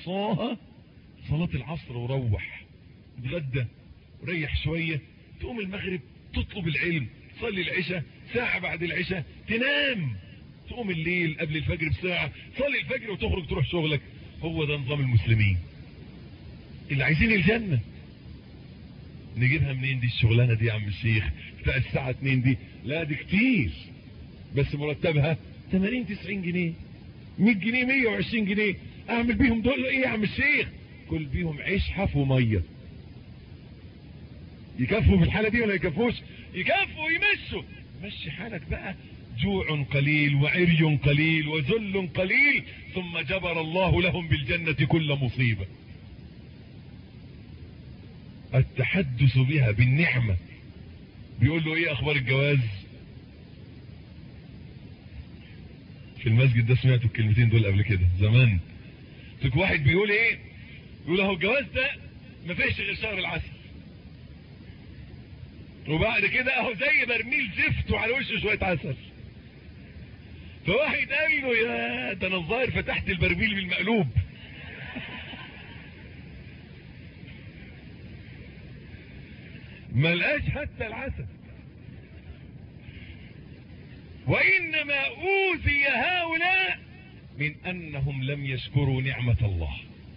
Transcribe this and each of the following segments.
أقصاها صلاة العصر وروح اتغدى وريح شوية تقوم المغرب تطلب العلم تصلي العشاء ساعة بعد العشاء تنام تقوم الليل قبل الفجر بساعة تصلي الفجر وتخرج تروح شغلك هو ده نظام المسلمين اللي عايزين الجنة نجيبها منين دي الشغلانة دي يا عم الشيخ بتاع الساعة 2 دي لا دي كتير بس مرتبها 80 90 جنيه 100 جنيه 120 جنيه اعمل بيهم دول ايه يا عم الشيخ كل بيهم عيش حف وميه يكفوا في الحالة دي ولا يكفوش يكفوا يمشوا مشي حالك بقى جوع قليل وعري قليل وذل قليل ثم جبر الله لهم بالجنة كل مصيبة التحدث بها بالنعمة بيقول له ايه اخبار الجواز في المسجد ده سمعت الكلمتين دول قبل كده زمان تك واحد بيقول ايه يقول اهو الجواز ده ما فيش غير شهر العسل وبعد كده اهو زي برميل زفت وعلى وشه شويه عسل فواحد قال له يا ده انا الظاهر فتحت البرميل بالمقلوب ما لقاش حتى العسل وانما اوذي هؤلاء من انهم لم يشكروا نعمة الله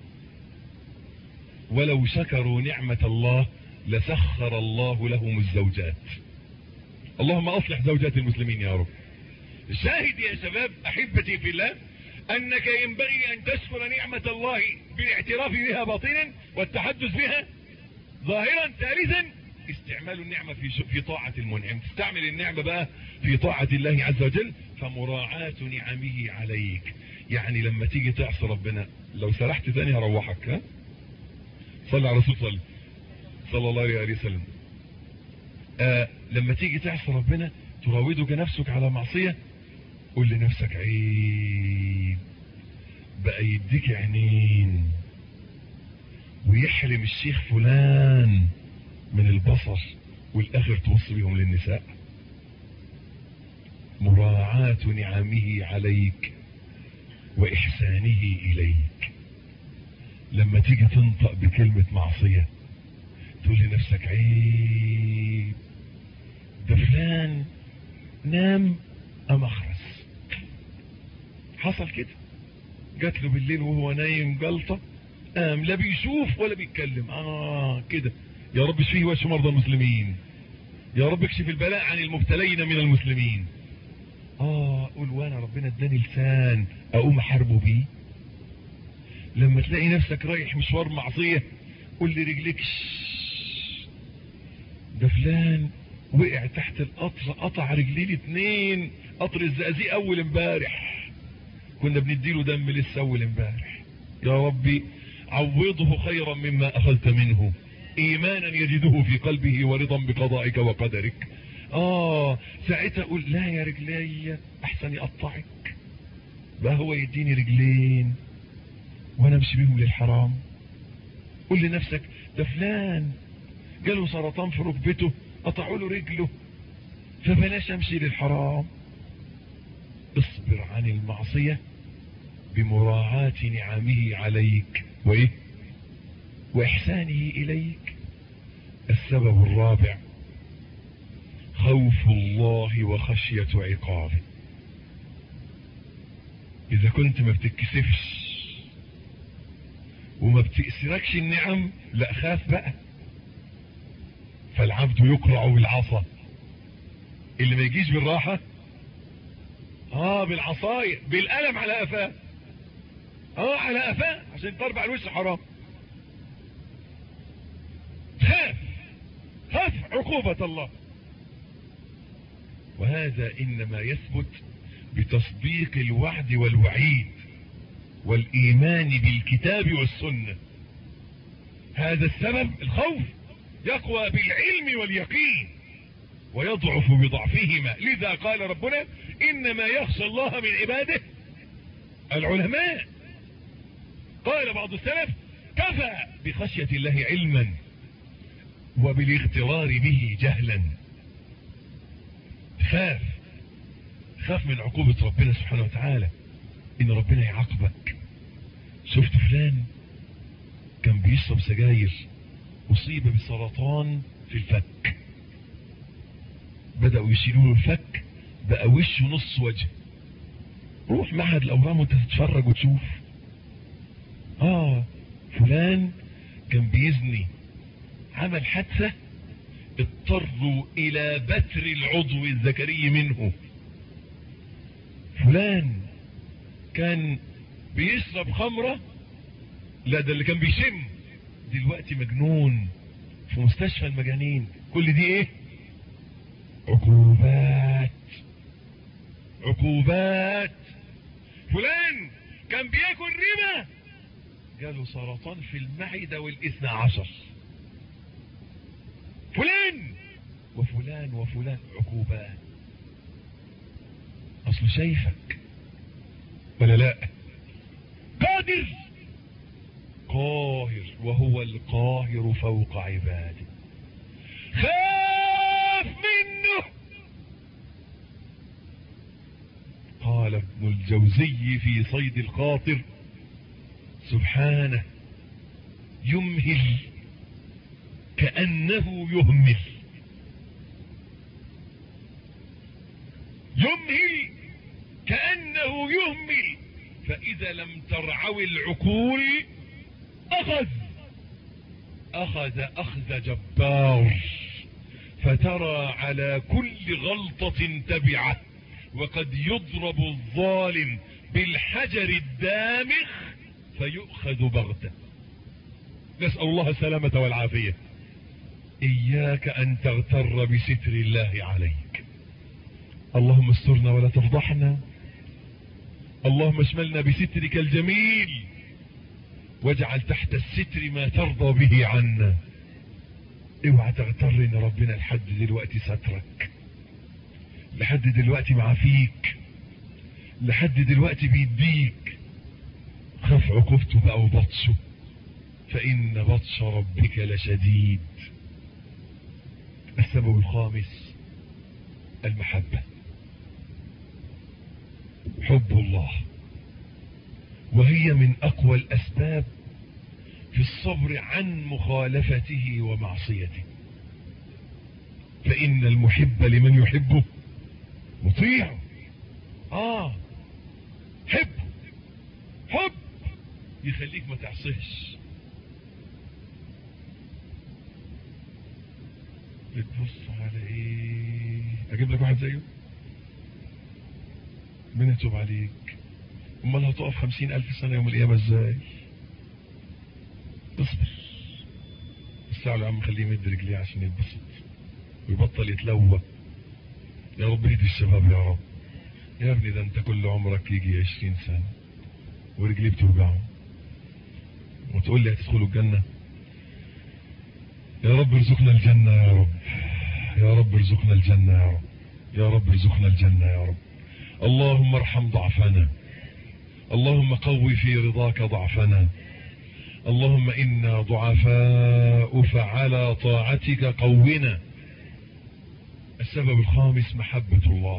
ولو شكروا نعمة الله لسخر الله لهم الزوجات اللهم اصلح زوجات المسلمين يا رب الشاهد يا شباب احبتي في الله انك ينبغي ان تشكر نعمة الله بالاعتراف بها باطنا والتحدث بها ظاهرا ثالثا استعمال النعمة في في طاعة المنعم تستعمل النعمة بقى في طاعة الله عز وجل فمراعاة نعمه عليك يعني لما تيجي تعصي ربنا لو سرحت تاني هروحك ها صلى على رسول صلى صلى الله عليه وسلم آه لما تيجي تعصي ربنا تراودك نفسك على معصية قول لنفسك عيب بقى يديك عينين ويحرم الشيخ فلان من البصر والاخر توص بهم للنساء مراعاة نعمه عليك واحسانه اليك لما تيجي تنطق بكلمة معصية تقول لنفسك عيب ده فلان نام ام اخرس حصل كده جات له بالليل وهو نايم جلطة قام لا بيشوف ولا بيتكلم اه كده يا رب اشفيه واشف مرضى المسلمين يا رب اكشف البلاء عن المبتلين من المسلمين اه قول وانا ربنا اداني لسان اقوم احاربه بيه لما تلاقي نفسك رايح مشوار معصية قول لرجلك ده فلان وقع تحت القطر قطع رجلين اتنين قطر الزقازيق اول امبارح كنا بنديله دم لسه اول امبارح يا ربي عوضه خيرا مما اخذت منه ايمانا يجده في قلبه ورضا بقضائك وقدرك اه ساعتها اقول لا يا رجلي احسن يقطعك بقى هو يديني رجلين وانا امشي بيهم للحرام قول لنفسك ده فلان جاله سرطان في ركبته قطعوا له رجله فبلاش امشي للحرام اصبر عن المعصية بمراعاة نعمه عليك وايه واحسانه اليك السبب الرابع خوف الله وخشية عقابه اذا كنت ما بتتكسفش وما بتأسركش النعم لا خاف بقى فالعبد يقرع بالعصا اللي ما يجيش بالراحة اه بالعصاية بالقلم على قفاه اه على قفاه عشان تربع الوش حرام خاف خاف عقوبة الله وهذا انما يثبت بتصديق الوعد والوعيد والايمان بالكتاب والسنة هذا السبب الخوف يقوى بالعلم واليقين ويضعف بضعفهما لذا قال ربنا انما يخشى الله من عباده العلماء قال بعض السلف كفى بخشية الله علما وبالاغترار به جهلا خاف خاف من عقوبة ربنا سبحانه وتعالى ان ربنا يعاقبك شفت فلان بيشرب سجاير اصيب بسرطان في الفك بدأوا يشيلوا له الفك بقى وشه نص وجه روح معهد الاورام وانت تتفرج وتشوف اه فلان كان بيزني عمل حادثة اضطروا الى بتر العضو الذكري منه فلان كان بيشرب خمرة لا ده اللي كان بيشم دلوقتي مجنون في مستشفى المجانين كل دي ايه عقوبات عقوبات فلان كان بياكل ربا جاله سرطان في المعدة والاثنى عشر فلان وفلان وفلان عقوبات اصله شايفك ولا لا قادر قاهر وهو القاهر فوق عباده خاف منه قال ابن الجوزي في صيد الخاطر سبحانه يمهل كأنه يهمل يمهل كأنه يهمل فإذا لم ترعوي العقول أخذ أخذ أخذ جبار فترى على كل غلطة تبعه وقد يضرب الظالم بالحجر الدامخ فيؤخذ بغتة نسأل الله السلامة والعافية إياك أن تغتر بستر الله عليك اللهم استرنا ولا تفضحنا اللهم اشملنا بسترك الجميل واجعل تحت الستر ما ترضى به عنا اوعى تغتر ان ربنا لحد دلوقتي سترك لحد دلوقتي معافيك لحد دلوقتي بيديك خاف عقوبته بقى وبطشه فان بطش ربك لشديد السبب الخامس المحبة حب الله وهي من اقوى الاسباب في الصبر عن مخالفته ومعصيته فان المحب لمن يحبه مطيع اه حب حب يخليك ما تعصيش بتبص على ايه اجيب لك واحد زيه من يتوب عليك امال هتقف خمسين الف سنة يوم القيامة ازاي اصبر بس يا عم خليه يمد رجليه عشان يتبسط ويبطل يتلوى يا رب اهدي الشباب يا رب يا ابني ده انت كل عمرك يجي عشرين سنة ورجليه بتوجعه وتقول لي هتدخلوا الجنة يا رب ارزقنا الجنة يا رب يا رب ارزقنا الجنة يا رب يا رب ارزقنا الجنة يا رب اللهم ارحم ضعفنا اللهم قوي في رضاك ضعفنا اللهم إنا ضعفاء فعلى طاعتك قونا السبب الخامس محبة الله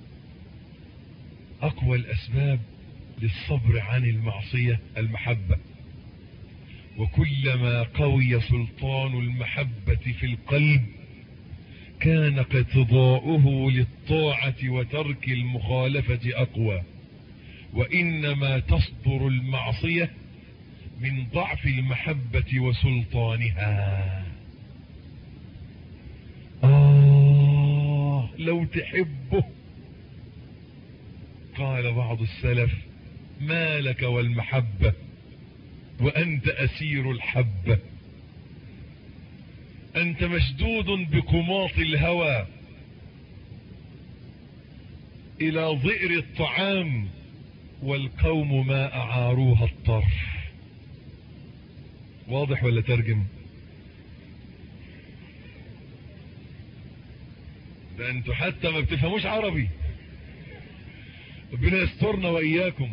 أقوى الأسباب للصبر عن المعصية المحبة وكلما قوي سلطان المحبة في القلب كان اقتضاؤه للطاعة وترك المخالفة أقوى وإنما تصدر المعصية من ضعف المحبة وسلطانها آه لو تحبه قال بعض السلف ما لك والمحبة وأنت أسير الحبة أنت مشدود بقماط الهوى إلى ظئر الطعام والقوم ما أعاروها الطرف واضح ولا ترجم ده انتوا حتى ما بتفهموش عربي ربنا يسترنا وإياكم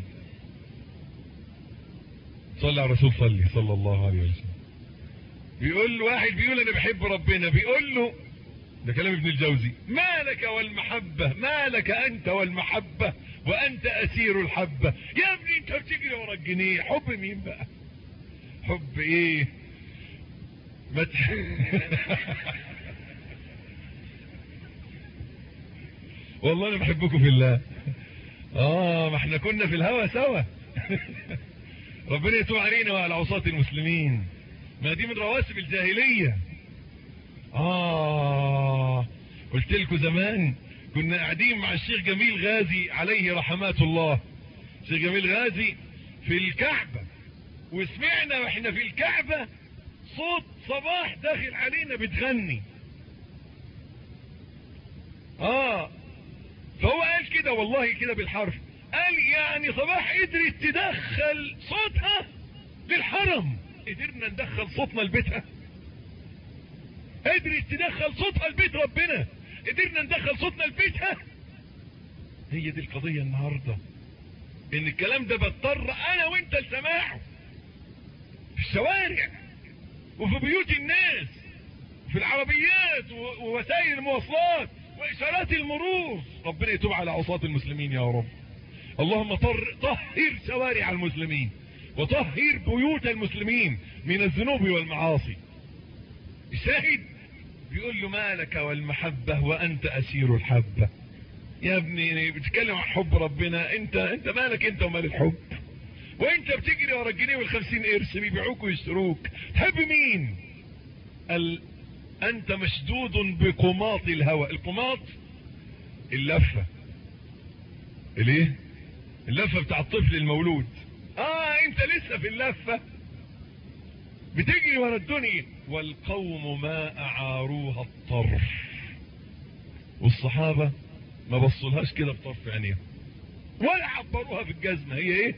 صلى على الرسول صلي صلى الله عليه وسلم بيقول له واحد بيقول انا بحب ربنا بيقول له ده كلام ابن الجوزي ما لك والمحبة ما لك انت والمحبة وانت اسير الحبة يا ابني انت بتجري ورا الجنيه حب مين بقى حب ايه ما ت... والله انا بحبكم في الله اه ما احنا كنا في الهوا سوا ربنا يتوب علينا وعلى عصاة المسلمين ما دي من رواسب الجاهلية اه قلت لكم زمان كنا قاعدين مع الشيخ جميل غازي عليه رحمات الله الشيخ جميل غازي في الكعبة وسمعنا واحنا في الكعبة صوت صباح داخل علينا بتغني اه فهو قال كده والله كده بالحرف قال يعني صباح قدرت تدخل صوتها للحرم قدرنا ندخل صوتنا لبيتها قدرت تدخل صوتها لبيت ربنا قدرنا ندخل صوتنا لبيتها هي دي القضية النهاردة ان الكلام ده بضطر انا وانت لسماعه في الشوارع وفي بيوت الناس وفي العربيات ووسائل المواصلات واشارات المرور ربنا يتوب على عصاة المسلمين يا رب اللهم طر طهر شوارع المسلمين وطهر بيوت المسلمين من الذنوب والمعاصي الشاهد بيقول له مالك والمحبة وانت اسير الحبة يا ابني بتتكلم عن حب ربنا انت انت مالك انت ومال الحب وانت بتجري ورا الجنيه والخمسين قرش بيبيعوك ويشتروك تحب مين ال... انت مشدود بقماط الهوى القماط اللفة الايه اللفة بتاع الطفل المولود اه انت لسه في اللفة بتجري ورا الدنيا والقوم ما اعاروها الطرف والصحابة ما بصلهاش كده بطرف عينيهم ولا عبروها في الجزمة هي ايه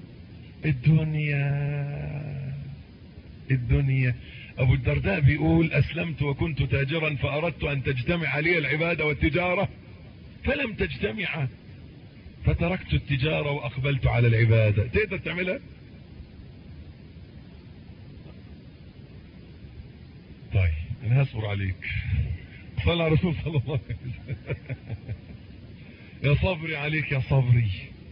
الدنيا الدنيا ابو الدرداء بيقول اسلمت وكنت تاجرا فاردت ان تجتمع لي العبادة والتجارة فلم تجتمع فتركت التجارة واقبلت على العبادة تقدر تعملها طيب انا هصبر عليك صلى على رسول صلى الله عليه وسلم يا صبري عليك يا صبري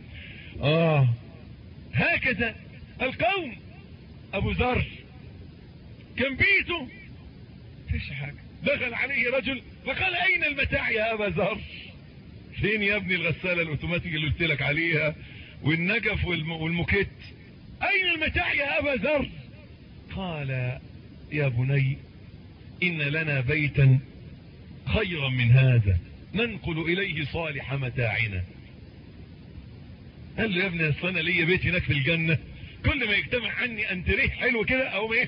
اه هكذا القوم ابو ذر كان بيته فيش حاجة دخل عليه رجل فقال اين المتاع يا ابا ذر فين يا ابني الغسالة الاوتوماتيك اللي قلت لك عليها والنجف والم... والمكت اين المتاع يا ابا ذر قال يا بني ان لنا بيتا خيرا من هذا ننقل اليه صالح متاعنا قال له يا ابني اصل انا ليا بيت هناك في الجنة كل ما يجتمع عني انتريه حلو كده او ايه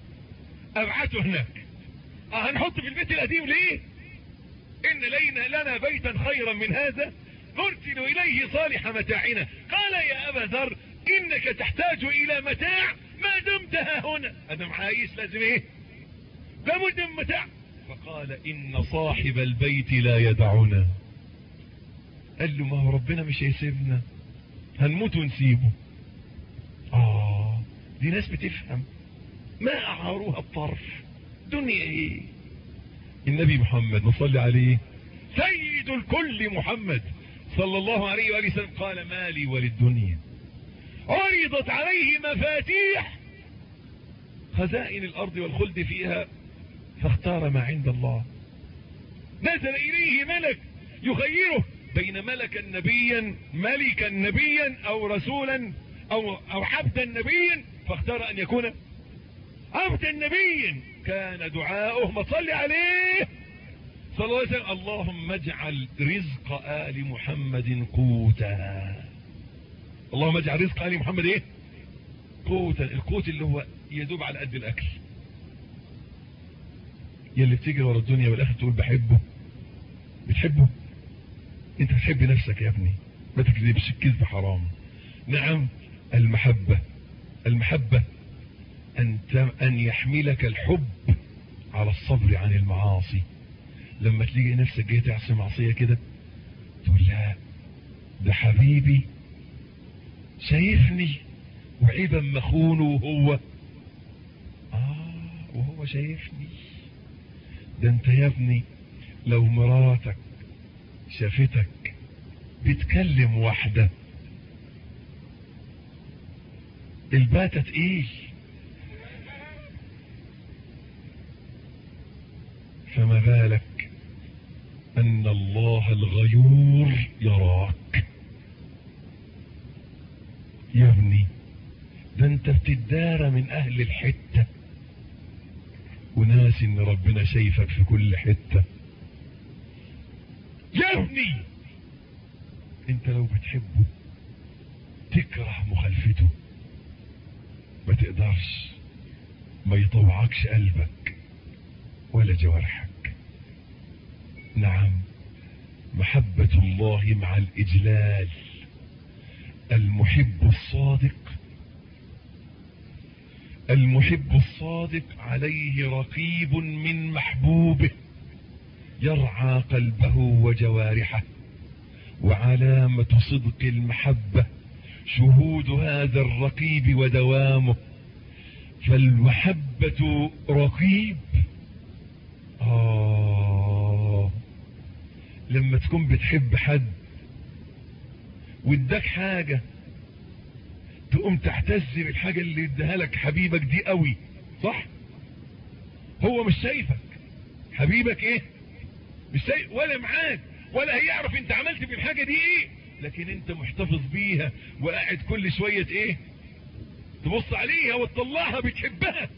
ابعته هناك اه هنحط في البيت القديم ليه ان لينا لنا بيتا خيرا من هذا نرسل اليه صالح متاعنا قال يا ابا ذر انك تحتاج الى متاع ما دمت ها هنا ادم عايش لازم ايه لابد من متاع فقال ان صاحب البيت لا يدعنا قال له ما هو ربنا مش هيسيبنا هنموت ونسيبه اه دي ناس بتفهم ما اعاروها الطرف دنيا ايه النبي محمد نصلي عليه سيد الكل محمد صلى الله عليه وآله وسلم قال مالي وللدنيا عرضت عليه مفاتيح خزائن الارض والخلد فيها فاختار ما عند الله نزل اليه ملك يخيره بين ملكا نبيا ملكا نبيا او رسولا او, أو عبدا نبيا فاختار ان يكون عبدا نبيا كان دعاؤه ما صلي عليه صلى الله عليه وسلم اللهم اجعل رزق آل محمد قوتا اللهم اجعل رزق آل محمد ايه قوتا القوت اللي هو يدوب على قد الاكل يلي بتجري ورا الدنيا والاخر تقول بحبه بتحبه انت بتحب نفسك يا ابني ما تكذبش الكذب حرام نعم المحبة المحبة أن, أن يحملك الحب على الصبر عن المعاصي لما تلاقي نفسك جاي تعصي معصية كده تقول لا ده حبيبي شايفني وعيبا مخونه وهو آه وهو شايفني ده انت يا ابني لو مراتك شافتك بتكلم واحدة الباتة تقيل فما بالك ان الله الغيور يراك يا ابني ده انت بتدارى من اهل الحتة وناس ان ربنا شايفك في كل حتة يا ابني انت لو بتحبه تكره مخالفته ما تقدرش ما يطوعكش قلبك ولا جوارحك نعم محبة الله مع الإجلال المحب الصادق المحب الصادق عليه رقيب من محبوبه يرعى قلبه وجوارحه وعلامة صدق المحبة شهود هذا الرقيب ودوامه فالمحبة رقيب آه لما تكون بتحب حد واداك حاجة تقوم تعتز بالحاجة اللي اداها لك حبيبك دي قوي صح هو مش شايفك حبيبك ايه مش شايف ولا معاك ولا هيعرف انت عملت بالحاجة دي ايه لكن انت محتفظ بيها وقاعد كل شوية ايه تبص عليها وتطلعها بتحبها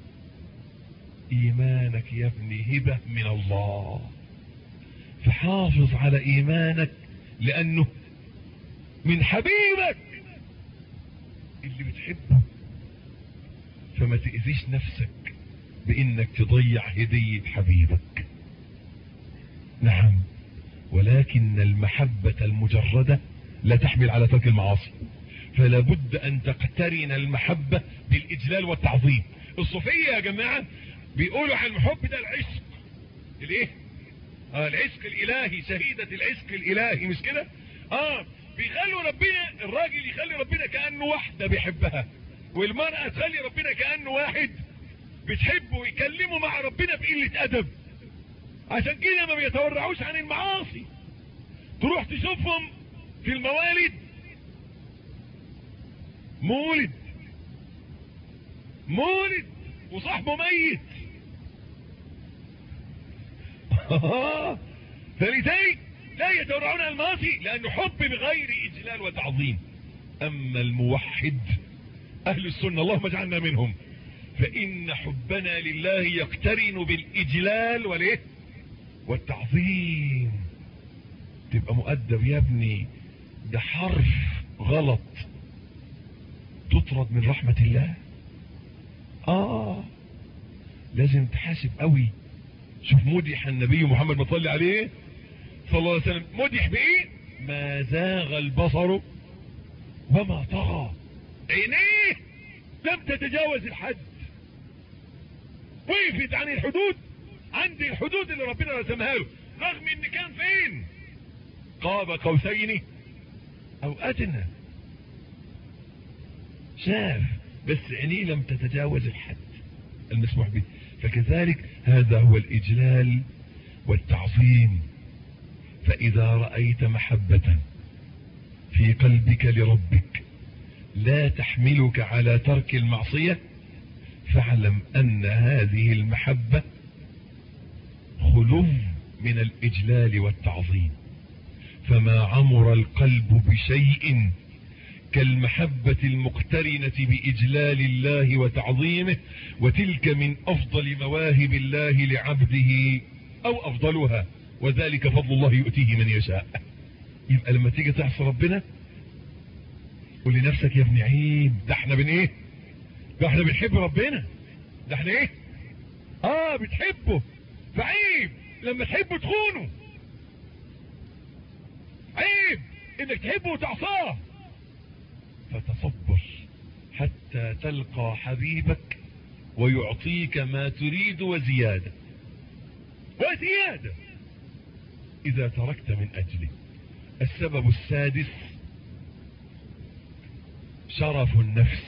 ايمانك يا ابني هبة من الله فحافظ على ايمانك لانه من حبيبك اللي بتحبه فما تأذيش نفسك بانك تضيع هدية حبيبك نعم ولكن المحبة المجردة لا تحمل على ترك المعاصي فلا بد ان تقترن المحبة بالاجلال والتعظيم الصوفية يا جماعة بيقولوا عن الحب ده العشق الايه اه العشق الالهي شهيدة العشق الالهي مش كده اه بيخلوا ربنا الراجل يخلي ربنا كأنه واحدة بيحبها والمرأة تخلي ربنا كأنه واحد بتحبه ويكلموا مع ربنا بقلة ادب عشان كده ما بيتورعوش عن المعاصي تروح تشوفهم في الموالد مولد مولد وصاحبه ميت فلذلك لا يتورعون عن المعاصي لانه حب بغير اجلال وتعظيم اما الموحد اهل السنة اللهم اجعلنا منهم فان حبنا لله يقترن بالاجلال والايه والتعظيم تبقى مؤدب يا ابني ده حرف غلط تطرد من رحمة الله اه لازم تحاسب قوي شوف مدح النبي محمد ما صلي عليه صلى الله عليه وسلم مدح بايه ما زاغ البصر وما طغى عينيه لم تتجاوز الحد وقفت عن الحدود عند الحدود اللي ربنا رسمها له رغم ان كان فين قاب قوسين او ادنى شاف بس عينيه لم تتجاوز الحد المسموح به فكذلك هذا هو الاجلال والتعظيم فاذا رأيت محبة في قلبك لربك لا تحملك على ترك المعصية فاعلم ان هذه المحبة خلو من الاجلال والتعظيم فما عمر القلب بشيء كالمحبة المقترنة بإجلال الله وتعظيمه وتلك من أفضل مواهب الله لعبده أو أفضلها وذلك فضل الله يؤتيه من يشاء يبقى لما تيجي تعصي ربنا قول لنفسك يا ابن عيب ده احنا بن ايه ده احنا بنحب ربنا ده احنا ايه اه بتحبه فعيب لما تحبه تخونه عيب انك تحبه وتعصاه فتصبر حتى تلقى حبيبك ويعطيك ما تريد وزيادة وزيادة اذا تركت من اجله السبب السادس شرف النفس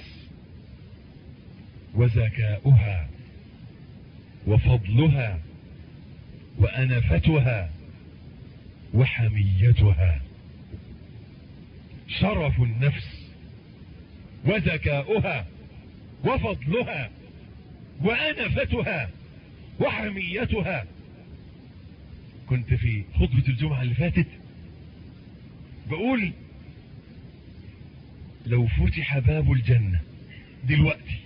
وزكاؤها وفضلها وأنفتها وحميتها شرف النفس وذكاؤها وفضلها وأنفتها وحميتها كنت في خطبة الجمعة اللي فاتت بقول لو فتح باب الجنة دلوقتي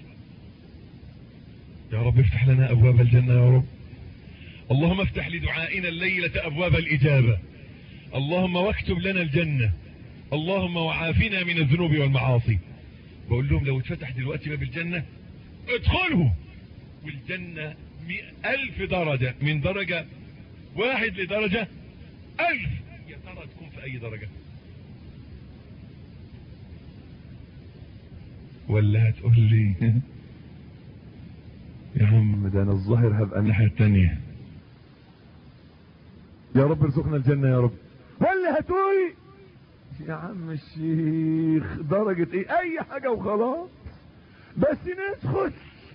يا رب افتح لنا ابواب الجنة يا رب اللهم افتح لدعائنا الليلة ابواب الاجابة اللهم واكتب لنا الجنة اللهم وعافنا من الذنوب والمعاصي بقول لهم لو اتفتح دلوقتي باب الجنة ادخلوا والجنة مئة الف درجة من درجة واحد لدرجة الف يا ترى تكون في اي درجة ولا هتقول لي يا عم ده انا الظاهر هبقى الناحية التانية يا رب ارزقنا الجنة يا رب ولا هتقول يا عم الشيخ درجة ايه اي حاجة وخلاص بس ندخل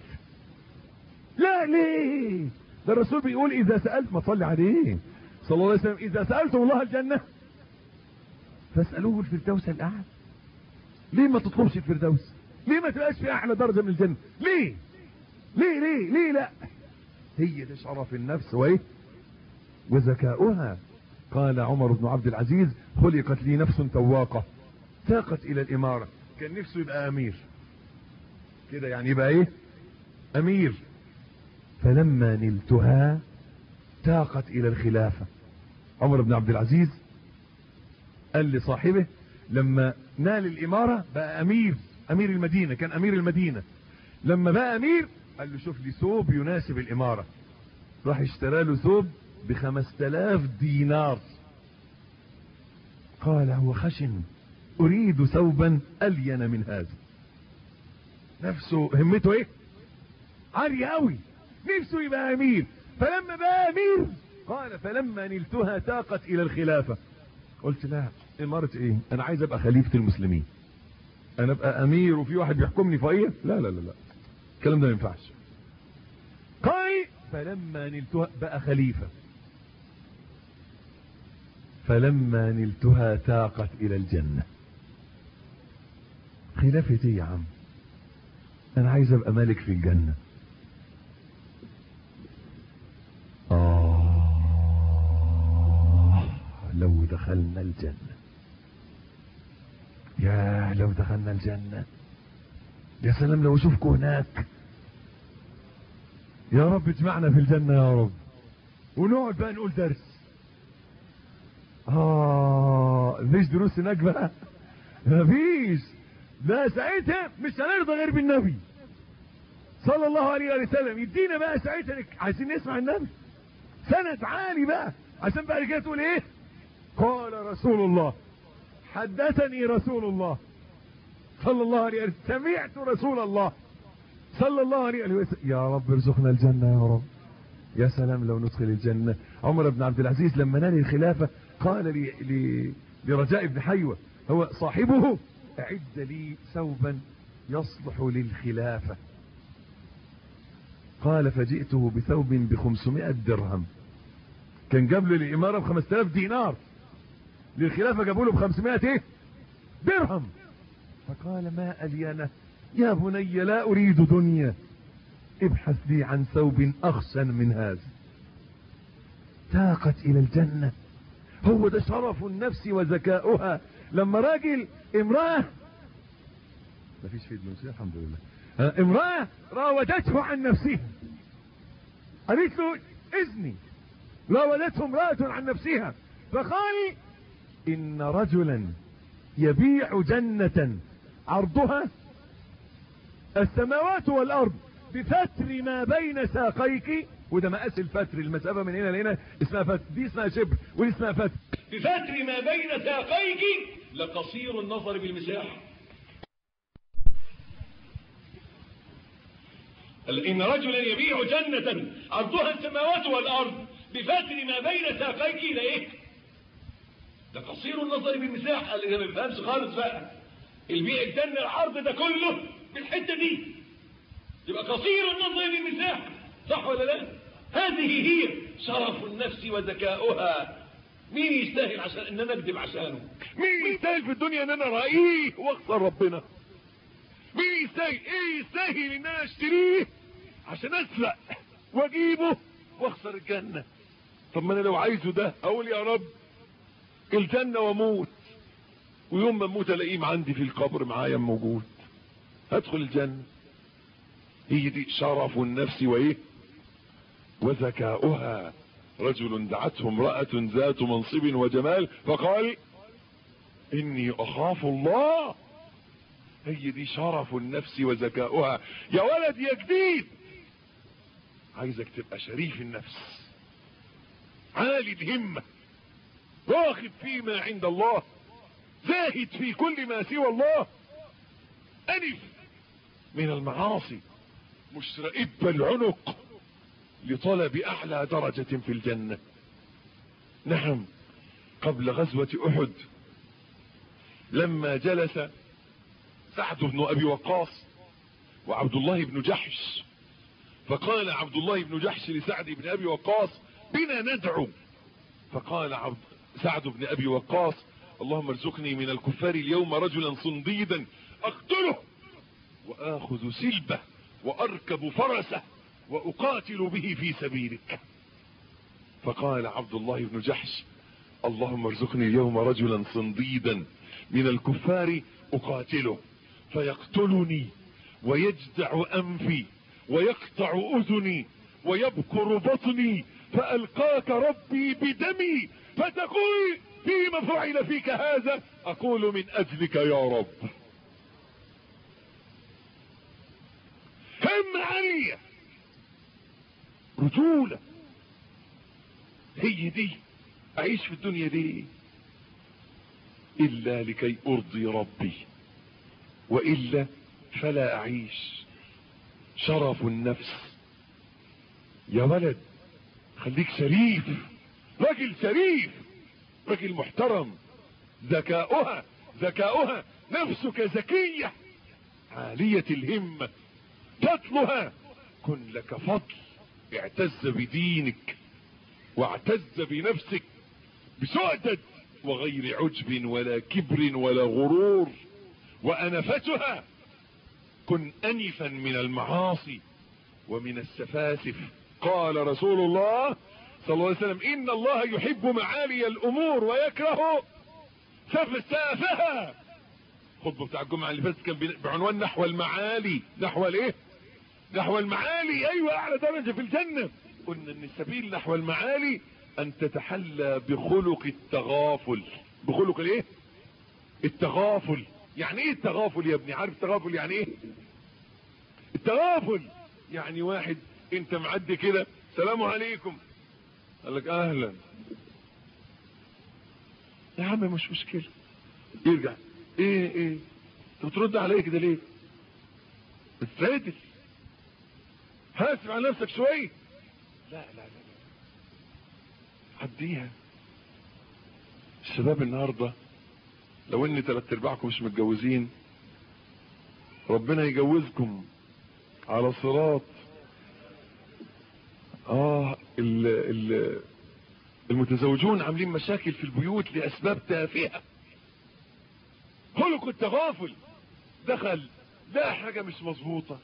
لا ليه ده الرسول بيقول اذا سألت ما صلي عليه صلى الله عليه وسلم اذا سألتم الله الجنة فاسألوه الفردوس الاعلى ليه ما تطلبش الفردوس ليه ما تبقاش في اعلى درجة من الجنة ليه ليه ليه ليه لا هي دي شرف النفس وايه وذكاؤها قال عمر بن عبد العزيز خلقت لي نفس تواقة تاقت الى الامارة كان نفسه يبقى امير كده يعني يبقى ايه امير فلما نلتها تاقت الى الخلافة عمر بن عبد العزيز قال لصاحبه لما نال الامارة بقى امير امير المدينة كان امير المدينة لما بقى امير قال له شوف لي ثوب يناسب الامارة راح اشترى له ثوب بخمس تلاف دينار قال هو خشن اريد ثوبا الين من هذا نفسه همته ايه عالية قوي نفسه يبقى امير فلما بقى امير قال فلما نلتها تاقت الى الخلافة قلت لا امارة ايه انا عايز ابقى خليفة المسلمين انا ابقى امير وفي واحد بيحكمني فوقيه لا لا لا لا الكلام ده ما ينفعش قال فلما نلتها بقى خليفة فلما نلتها تاقت الى الجنة خلافة ايه يا عم انا عايز ابقى مالك في الجنة آه لو دخلنا الجنة يا لو دخلنا الجنة يا سلام لو اشوفكم هناك يا رب اجمعنا في الجنة يا رب ونقعد بقى نقول درس اه مفيش دروس هناك بقى مفيش لا ساعتها مش هنرضى غير بالنبي صلى الله عليه وسلم يدينا بقى ساعتها عايزين نسمع النبي سند عالي بقى عشان بقى كده تقول ايه قال رسول الله حدثني رسول الله صلى الله عليه وسلم سمعت رسول الله صلى الله عليه وسلم يا رب ارزقنا الجنة يا رب يا سلام لو ندخل الجنة عمر بن عبد العزيز لما نال الخلافة قال لي لي لرجاء بن حيوة هو صاحبه اعد لي ثوبا يصلح للخلافة قال فجئته بثوب بخمسمائة درهم كان جاب له الإمارة بخمسة آلاف دينار للخلافة جابوا له بخمسمائة ايه درهم فقال ما أليانه يا بني لا أريد دنيا ابحث لي عن ثوب أخسن من هذا تاقت إلى الجنة هو ده شرف النفس وذكاؤها لما راجل امرأة مفيش في المنسية الحمد لله امرأة راودته عن نفسها قالت له اذني راودته امرأة عن نفسها فقال ان رجلا يبيع جنة عرضها السماوات والارض بفتر ما بين ساقيك وده مقاس الفتر المسافة من هنا لهنا اسمها فتر دي اسمها شبر ودي اسمها فتر بفتر ما بين ساقيك لقصير النظر بالمساحة إن رجلا يبيع جنة عرضها السماوات والأرض بفتر ما بين ساقيك لإيه؟ لقصير النظر بالمساحة قال لي ما بيفهمش خالص بقى البيع الجنة العرض ده كله بالحتة دي يبقى قصير النظر بالمساحة صح ولا لا؟ هذه هي شرف النفس وذكاؤها مين يستاهل عشان ان انا اكذب عشانه مين يستاهل في الدنيا ان انا رأيه واخسر ربنا مين يستاهل ايه يستاهل ان انا اشتريه عشان اسرق واجيبه واخسر الجنة طب ما انا لو عايزه ده اقول يا رب الجنة واموت ويوم ما اموت الاقيه عندي في القبر معايا موجود هدخل الجنة هي دي شرف النفس وايه وذكاؤها رجل دعته امرأة ذات منصب وجمال فقال اني اخاف الله هي دي شرف النفس وذكاؤها يا ولد يا جديد عايزك تبقى شريف النفس عالي الهمة راغب فيما عند الله زاهد في كل ما سوى الله أنف من المعاصي مشرئب العنق لطلب أعلى درجة في الجنة نعم قبل غزوة أحد لما جلس سعد بن أبي وقاص وعبد الله بن جحش فقال عبد الله بن جحش لسعد بن أبي وقاص بنا ندعو فقال عبد سعد بن أبي وقاص اللهم ارزقني من الكفار اليوم رجلا صنديدا اقتله واخذ سلبه واركب فرسه واقاتل به في سبيلك فقال عبد الله بن جحش اللهم ارزقني اليوم رجلا صنديدا من الكفار اقاتله فيقتلني ويجدع انفي ويقطع اذني ويبكر بطني فالقاك ربي بدمي فتقول فيما فعل فيك هذا اقول من اجلك يا رب هم علي رجولة هي دي اعيش في الدنيا دي الا لكي ارضي ربي والا فلا اعيش شرف النفس يا ولد خليك شريف راجل شريف راجل محترم ذكاؤها ذكاؤها نفسك ذكية عالية الهمة تطلها كن لك فضل اعتز بدينك واعتز بنفسك بسؤدد وغير عجب ولا كبر ولا غرور وأنفتها كن أنفا من المعاصي ومن السفاسف قال رسول الله صلى الله عليه وسلم إن الله يحب معالي الأمور ويكره سفسافها خطبة بتاع الجمعة اللي فاتت كان بعنوان نحو المعالي نحو الايه نحو المعالي ايوه اعلى درجة في الجنة قلنا ان السبيل نحو المعالي ان تتحلى بخلق التغافل بخلق الايه التغافل يعني ايه التغافل يا ابني عارف التغافل يعني ايه التغافل يعني واحد انت معدي كده سلام عليكم قال لك اهلا يا عم مش مشكلة يرجع ايه ايه انت بترد عليا كده ليه بتسادل حاسب على نفسك شوية لا لا لا لا عديها الشباب النهاردة لو ان تلات ارباعكم مش متجوزين ربنا يجوزكم على صراط اه ال ال المتزوجون عاملين مشاكل في البيوت لاسباب تافهه خلق التغافل دخل لا حاجه مش مظبوطه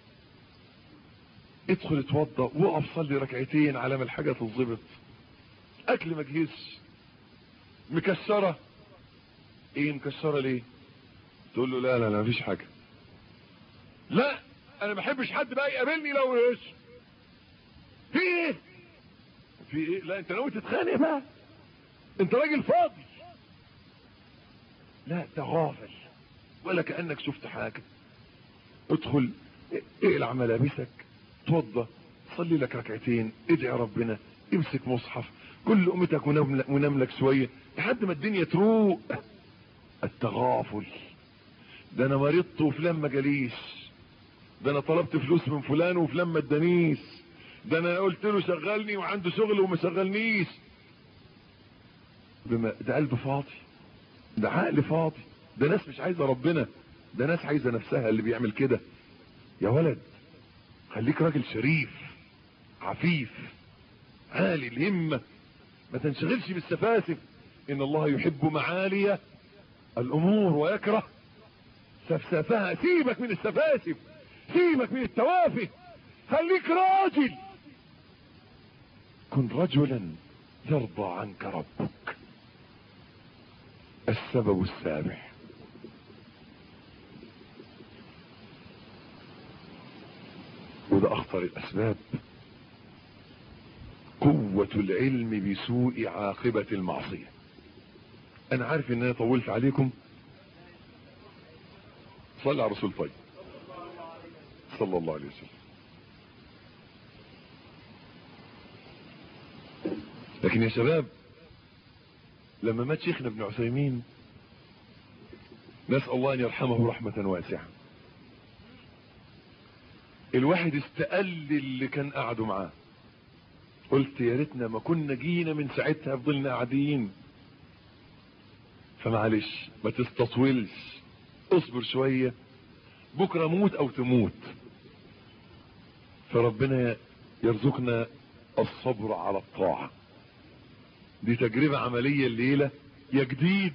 ادخل اتوضى وقف صلي ركعتين على ما الحاجه تتظبط اكل ما جهزش مكسره ايه مكسره ليه تقول له لا لا لا مفيش حاجه لا انا ما بحبش حد بقى يقابلني لو ايش في ايه في ايه لا انت ناوي تتخانق بقى انت راجل فاضي لا تغافل ولا كانك شفت حاجه ادخل اقلع ملابسك توضى صلي لك ركعتين ادعي ربنا امسك مصحف كل امتك ونام لك شويه لحد ما الدنيا تروق التغافل ده انا مرضت وفلان ما جاليش ده انا طلبت فلوس من فلان وفلان ما ادانيش ده انا قلت له شغلني وعنده شغل وما شغلنيش بما ده قلب فاضي ده عقل فاضي ده ناس مش عايزه ربنا ده ناس عايزه نفسها اللي بيعمل كده يا ولد خليك راجل شريف عفيف عالي الهمه ما تنشغلش بالسفاسف ان الله يحب معالي الامور ويكره سفسافها سيبك من السفاسف سيبك من التوافه خليك راجل كن رجلا يرضى عنك ربك السبب السابع وده اخطر الاسباب قوة العلم بسوء عاقبة المعصية انا عارف ان انا طولت عليكم صلى على رسول طيب صلى الله عليه وسلم لكن يا شباب لما مات شيخنا ابن عثيمين نسأل الله ان يرحمه رحمة واسعة الواحد استقل اللي كان قعدوا معاه قلت يا ريتنا ما كنا جينا من ساعتها فضلنا قاعدين فمعلش ما تستطولش اصبر شوية بكرة موت او تموت فربنا يرزقنا الصبر على الطاعة دي تجربة عملية الليلة يا جديد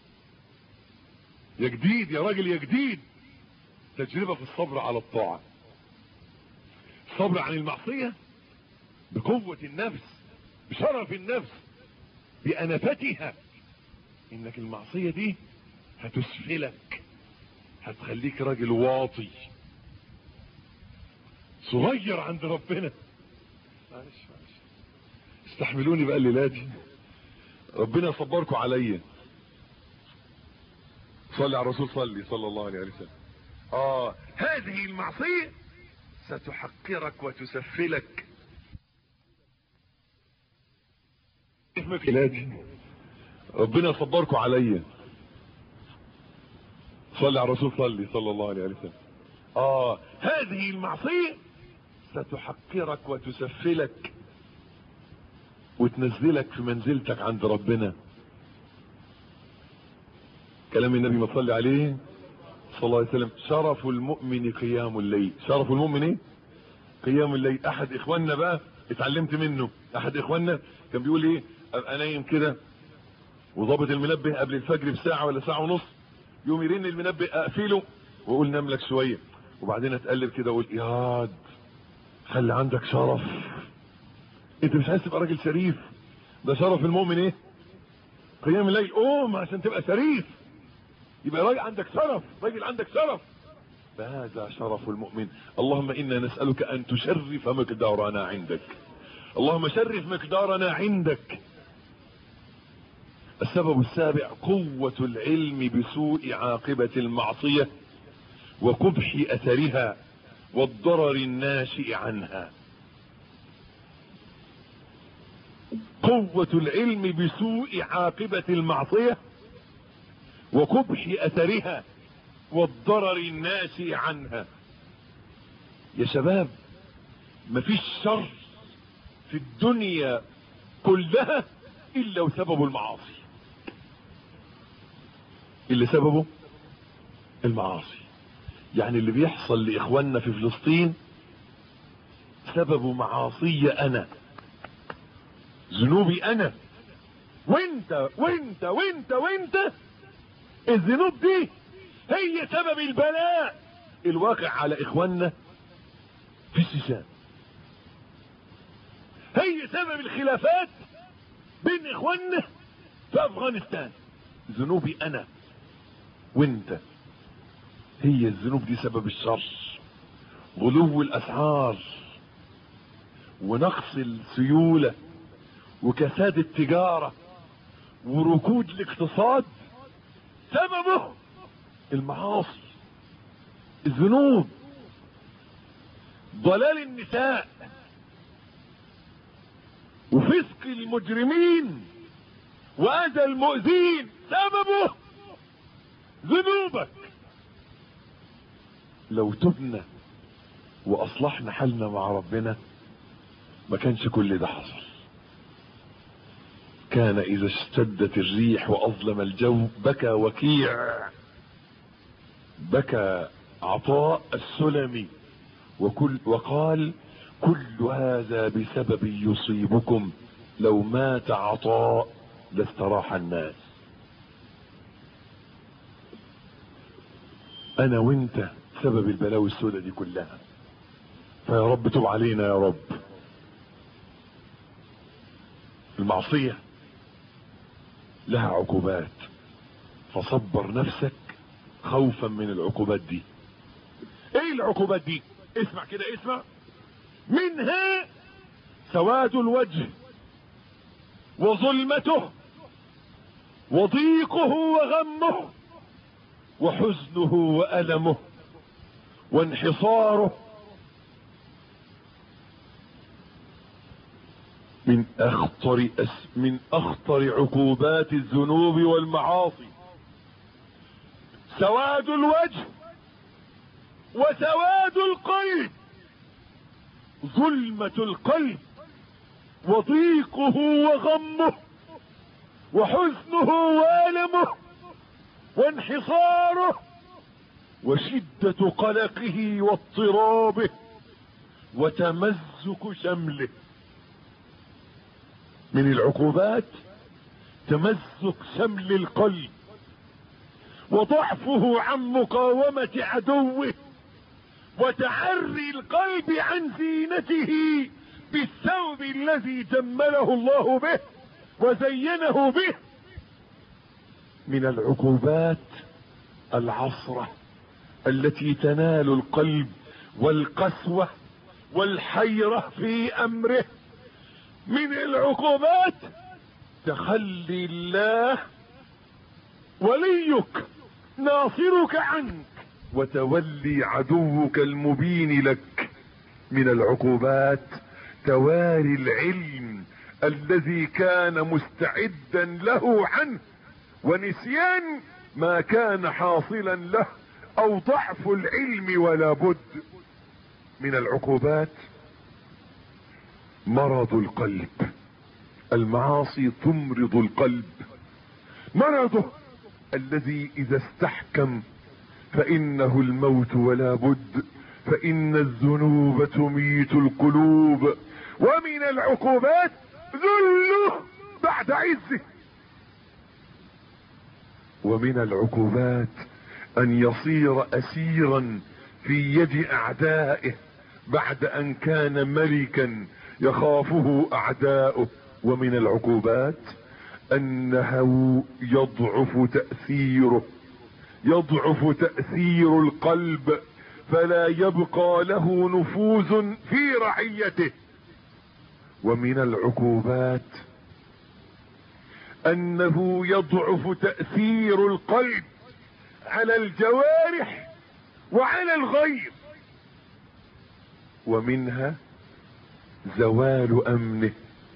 يا جديد يا راجل يا جديد تجربة في الصبر على الطاعة الصبر عن المعصية بقوة النفس بشرف النفس بأنفتها انك المعصية دي هتسفلك هتخليك راجل واطي صغير عند ربنا معلش معلش استحملوني بقى الليلة دي ربنا يصبركم عليا صلي على الرسول صلي صلى الله عليه وسلم اه هذه المعصية ستحقرك وتسفلك ربنا يصبركم عليا صلي على الرسول صلي صلى الله عليه وسلم اه هذه المعصية ستحقرك وتسفلك وتنزلك في منزلتك عند ربنا كلام النبي ما صلي عليه صلى الله عليه وسلم شرف المؤمن قيام الليل شرف المؤمن ايه قيام الليل احد اخواننا بقى اتعلمت منه احد اخواننا كان بيقول ايه ابقى نايم كده وضابط المنبه قبل الفجر بساعة ولا ساعة ونص يوم يرن المنبه اقفله واقول نام لك شوية وبعدين اتقلب كده واقول ياد خلي عندك شرف انت مش عايز تبقى راجل شريف ده شرف المؤمن ايه قيام الليل قوم عشان تبقى شريف يبقى راجل عندك شرف راجل عندك شرف فهذا شرف المؤمن اللهم انا نسألك ان تشرف مقدارنا عندك اللهم شرف مقدارنا عندك السبب السابع قوة العلم بسوء عاقبة المعصية وقبح اثرها والضرر الناشئ عنها قوة العلم بسوء عاقبة المعصية وقبح اثرها والضرر الناشئ عنها يا شباب مفيش شر في الدنيا كلها الا وسببه المعاصي اللي سببه المعاصي يعني اللي بيحصل لاخواننا في فلسطين سببه معاصي انا ذنوبي انا وانت وانت وانت وانت الذنوب دي هي سبب البلاء الواقع على اخواننا في الشيشان هي سبب الخلافات بين اخواننا في افغانستان ذنوبي انا وانت هي الذنوب دي سبب الشر غلو الاسعار ونقص السيولة وكساد التجارة وركود الاقتصاد سببه المعاصي الذنوب ضلال النساء وفسق المجرمين واذى المؤذين سببه ذنوبك لو تبنا واصلحنا حالنا مع ربنا ما كانش كل ده حصل كان اذا اشتدت الريح واظلم الجو بكى وكيع بكى عطاء السلمي وكل وقال كل هذا بسبب يصيبكم لو مات عطاء لاستراح الناس انا وانت سبب البلاوي السوداء دي كلها فيا رب تب علينا يا رب المعصية لها عقوبات فصبر نفسك خوفا من العقوبات دي ايه العقوبات دي اسمع كده اسمع منها سواد الوجه وظلمته وضيقه وغمه وحزنه وألمه وانحصاره من أخطر أس من أخطر عقوبات الذنوب والمعاصي سواد الوجه وسواد القلب ظلمة القلب وضيقه وغمه وحزنه وألمه وانحصاره وشدة قلقه واضطرابه وتمزق شمله من العقوبات تمزق شمل القلب وضعفه عن مقاومة عدوه وتعري القلب عن زينته بالثوب الذي جمله الله به وزينه به من العقوبات العصرة التي تنال القلب والقسوة والحيرة في امره من العقوبات تخلي الله وليك ناصرك عنك وتولي عدوك المبين لك من العقوبات تواري العلم الذي كان مستعدا له عنه ونسيان ما كان حاصلا له او ضعف العلم ولا بد من العقوبات مرض القلب المعاصي تمرض القلب مرضه الذي اذا استحكم فانه الموت ولا بد فان الذنوب تميت القلوب ومن العقوبات ذله بعد عزه ومن العقوبات ان يصير اسيرا في يد اعدائه بعد ان كان ملكا يخافه اعداؤه ومن العقوبات انه يضعف تأثيره يضعف تأثير القلب فلا يبقى له نفوذ في رعيته ومن العقوبات انه يضعف تأثير القلب على الجوارح وعلى الغير ومنها زوال امنه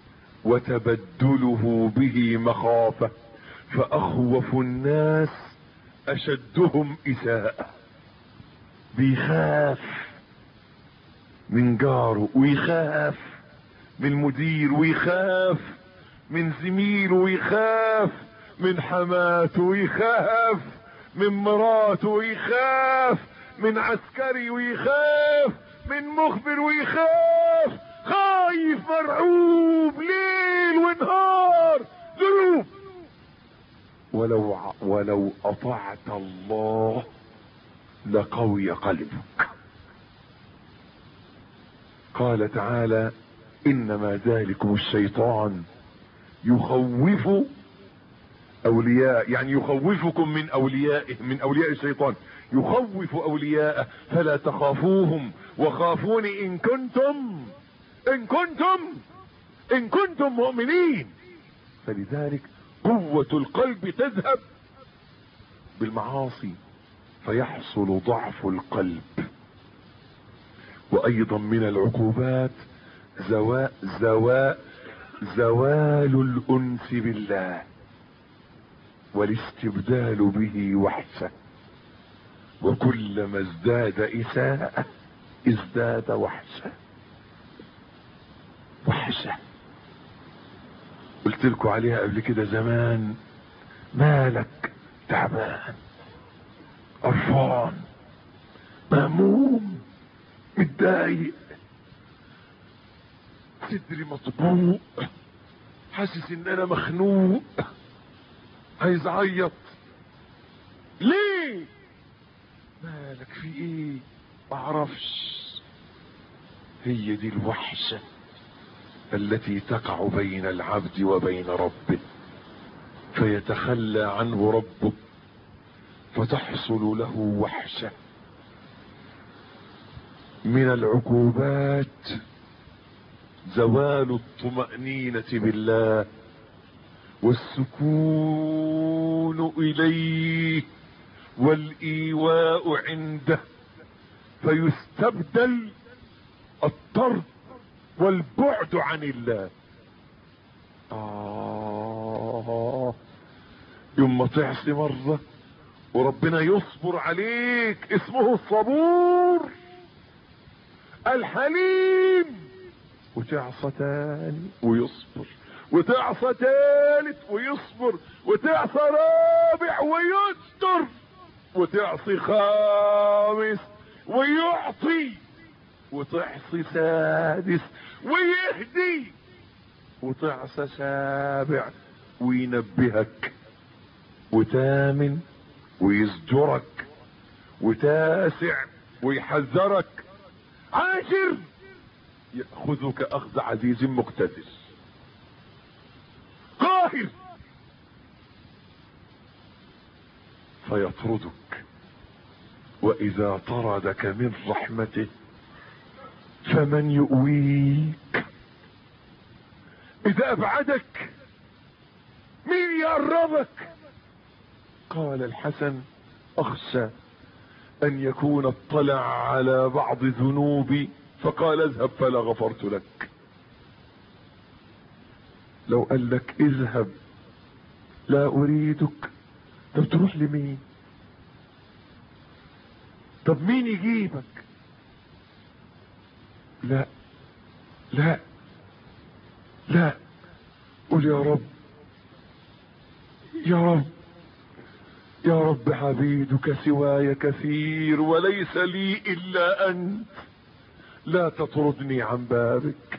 وتبدله به مخافة فاخوف الناس اشدهم اساءة بيخاف من جاره ويخاف من مدير ويخاف من زميله ويخاف من حماته ويخاف من مراته ويخاف من عسكري ويخاف من مخبر ويخاف خايف مرعوب ليل ونهار ذنوب ولو ولو اطعت الله لقوي قلبك قال تعالى انما ذلكم الشيطان يخوف اولياء يعني يخوفكم من اوليائه من اولياء الشيطان يخوف اولياءه فلا تخافوهم وخافوني ان كنتم ان كنتم ان كنتم مؤمنين فلذلك قوة القلب تذهب بالمعاصي فيحصل ضعف القلب وايضا من العقوبات زواء زواء زوال الانس بالله والاستبدال به وحشة وكلما ازداد اساءة ازداد وحشة وحشة قلت لكم عليها قبل كده زمان مالك تعبان قرفان مهموم متضايق صدري مطبوق حاسس ان انا مخنوق عايز اعيط ليه مالك في ايه معرفش هي دي الوحشة التي تقع بين العبد وبين ربه فيتخلى عنه ربه فتحصل له وحشه من العقوبات زوال الطمأنينة بالله والسكون إليه والإيواء عنده فيستبدل الطرد والبعد عن الله آه يوم ما تعصي مرة وربنا يصبر عليك اسمه الصبور الحليم وتعصى تاني ويصبر وتعصى تالت ويصبر وتعصى رابع ويستر وتعصي خامس ويعطي وتعصي سادس ويهدي وتعصى سابع وينبهك وتامن ويزجرك وتاسع ويحذرك عاشر يأخذك أخذ عزيز مقتدر قاهر فيطردك وإذا طردك من رحمته فمن يؤويك إذا أبعدك مين يقربك قال الحسن أخشى أن يكون اطلع على بعض ذنوبي فقال اذهب فلا غفرت لك لو قال لك اذهب لا اريدك طب تروح لمين طب مين يجيبك لا لا لا قل يا رب يا رب يا رب عبيدك سواي كثير وليس لي الا انت لا تطردني عن بابك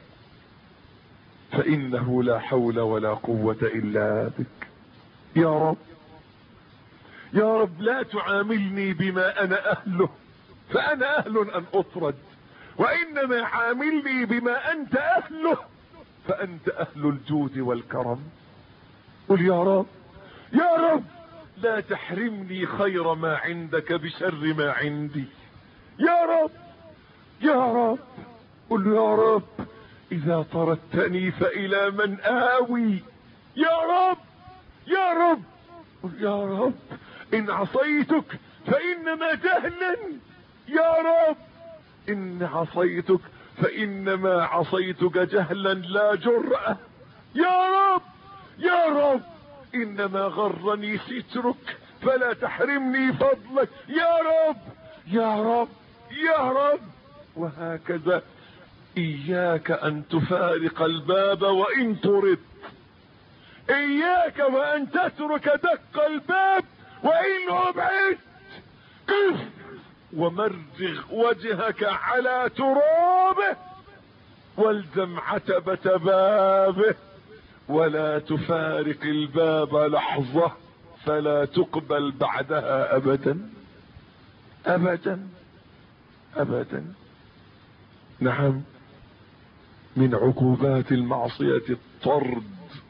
فانه لا حول ولا قوة الا بك يا رب يا رب لا تعاملني بما انا اهله فانا اهل ان اطرد وانما عاملني بما انت اهله فانت اهل الجود والكرم قل يا رب يا رب لا تحرمني خير ما عندك بشر ما عندي يا رب يا رب قل يا رب اذا طردتني فالى من اوي يا رب يا رب قل يا رب ان عصيتك فانما جهلا يا رب ان عصيتك فانما عصيتك جهلا لا جرأة يا رب يا رب انما غرني سترك فلا تحرمني فضلك يا رب يا رب يا رب وهكذا اياك ان تفارق الباب وان ترد اياك وان تترك دق الباب وان ابعدت قف ومرغ وجهك على ترابه والزم عتبة بابه ولا تفارق الباب لحظة فلا تقبل بعدها ابدا ابدا ابدا نعم من عقوبات المعصية الطرد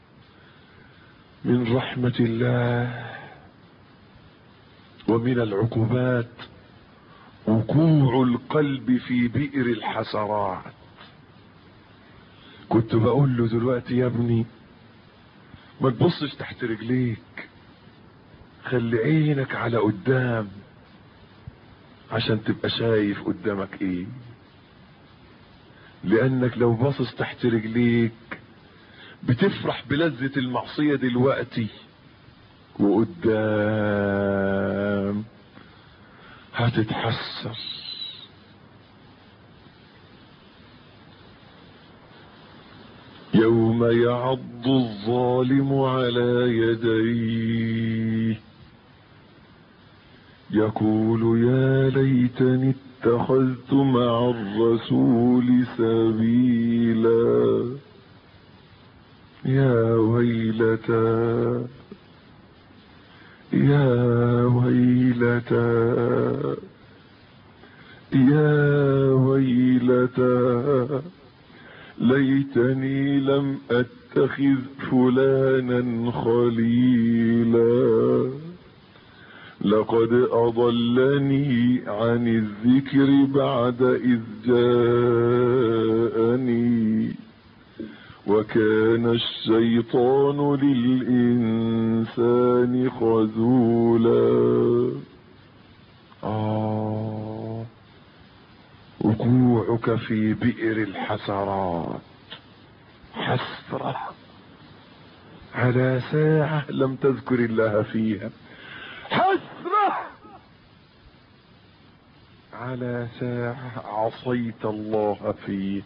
من رحمة الله ومن العقوبات وقوع القلب في بئر الحسرات كنت بقول له دلوقتي يا ابني ما تبصش تحت رجليك خلي عينك على قدام عشان تبقى شايف قدامك ايه لانك لو باصص تحت رجليك بتفرح بلذة المعصية دلوقتي وقدام هتتحسر يوم يعض الظالم على يديه يقول يا ليتني اتخذت مع الرسول سبيلا يا ويلتى يا ويلتى يا ويلتى ليتني لم اتخذ فلانا خليلا لقد اضلني عن الذكر بعد اذ جاءني وكان الشيطان للإنسان خذولا آه وقوعك في بئر الحسرات حسرة على ساعة لم تذكر الله فيها حسرة على ساعة عصيت الله فيه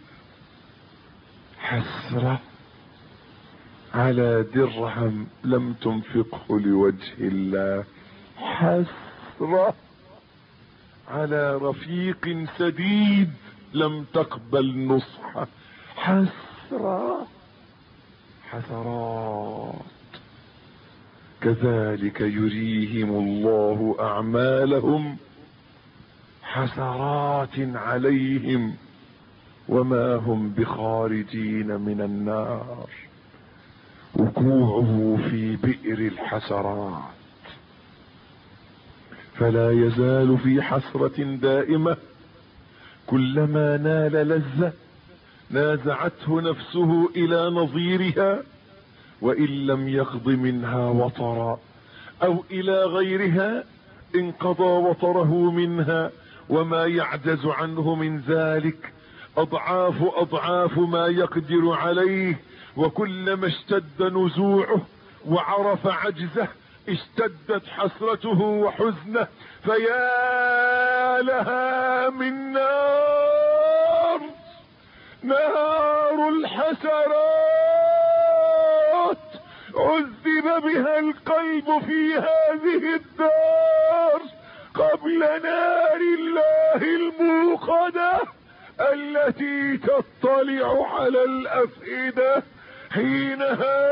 حسرة على درهم لم تنفقه لوجه الله حسرة على رفيق سديد لم تقبل نصحه حسرة حسرات كذلك يريهم الله اعمالهم حسرات عليهم وما هم بخارجين من النار وقوعه في بئر الحسرات فلا يزال في حسرة دائمة كلما نال لذة نازعته نفسه الى نظيرها وان لم يقض منها وطرا او الى غيرها انقضى وطره منها وما يعجز عنه من ذلك اضعاف اضعاف ما يقدر عليه وكلما اشتد نزوعه وعرف عجزه اشتدت حسرته وحزنه فيا لها من نار نار الحسرات عذب بها القلب في هذه الدار قبل نار الله الموقده التي تطلع على الافئده حينها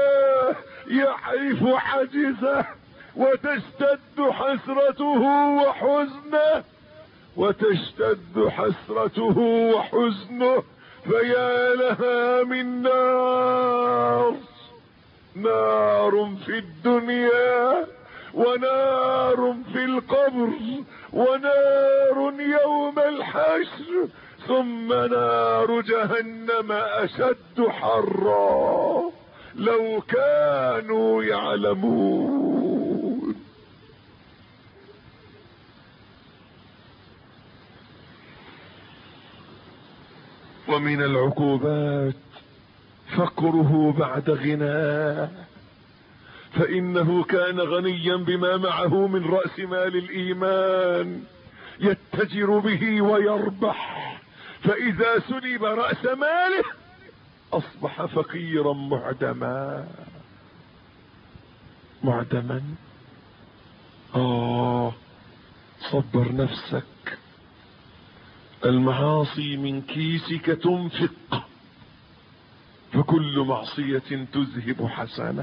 يعرف عجزه وتشتد حسرته وحزنه وتشتد حسرته وحزنه فيا لها من نار نار في الدنيا ونار في القبر ونار يوم الحشر ثم نار جهنم اشد حرا لو كانوا يعلمون ومن العقوبات فقره بعد غناه فانه كان غنيا بما معه من رأس مال الايمان يتجر به ويربح فاذا سلب رأس ماله اصبح فقيرا معدما معدما اه صبر نفسك المعاصي من كيسك تنفق فكل معصية تذهب حسنة